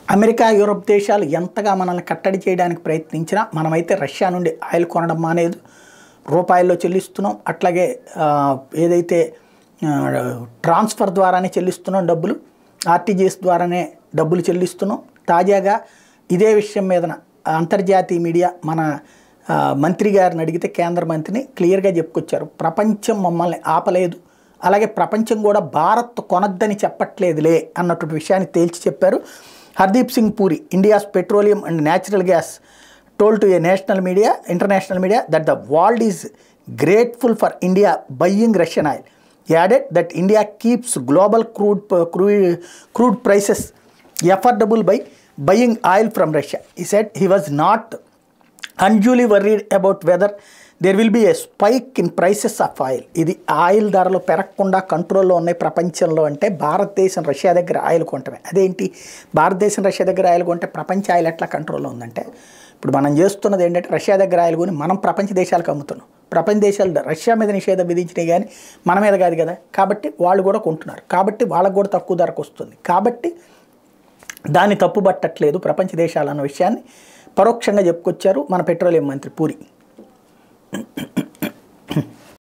America Europe దేశాలు ఎంతగా మనల్ని కట్టడి చేయడానికి ప్రయత్నించినా మనమైతే రష్యా నుండి ఆయిల్ కొనడం మానేదు రూపాయల్లో చెల్లిస్తున్నాం అట్లాగే ఆ, ఏదైతే ఆ, ట్రాన్స్ఫర్ ద్వారానే చెల్లిస్తున్నాం డబ్బులు ఆర్టీజీఎస్ ద్వారానే డబ్బులు చెల్లిస్తున్నాం తాజాగా ఇదే విషయం మీద అంతర్జాతీయ మీడియా మన ఆ, మంత్రి గారిని అడిగితే కేంద్ర మంత్రిని క్లియర్గా చెప్పుకొచ్చారు ప్రపంచం మమ్మల్ని ఆపలేదు అలాగే ప్రపంచం కూడా భారత్ కొనద్దని చెప్పట్లేదులే అన్నటువంటి విషయాన్ని తేల్చి చెప్పారు Hardeep Singh Puri India's petroleum and natural gas told to a national media, international media, that the world is grateful for India buying Russian oil. He added that India keeps global crude, crude, crude prices affordable by buying oil from Russia. He said he was not unduly worried about whether there will be a spike in prices of oil ఇది oil ధరలు పెరగకుండా కంట్రోల్లో ఉన్నాయి ప్రపంచంలో అంటే భారతదేశం Russia దగ్గర oil కొంటమే అదేంటి భారతదేశం రష్యా దగ్గర ఆయిల్ కొంటే ప్రపంచ ఆయిల్ ఎట్లా కంట్రోల్లో ఉందంటే ఇప్పుడు మనం చేస్తున్నది ఏంటంటే రష్యా దగ్గర ఆయిల్ కొని మనం ప్రపంచ దేశాలకు అమ్ముతున్నాం ప్రపంచ దేశాలు రష్యా మీద నిషేధం విధించినాయి కానీ మన మీద కాదు కదా కాబట్టి వాళ్ళు కూడా కొంటున్నారు కాబట్టి వాళ్ళకు కూడా తక్కువ ధరకు వస్తుంది కాబట్టి దాన్ని తప్పుబట్టట్లేదు ప్రపంచ దేశాలు అన్న విషయాన్ని పరోక్షంగా చెప్పుకొచ్చారు మన పెట్రోలియం మంత్రి పూరి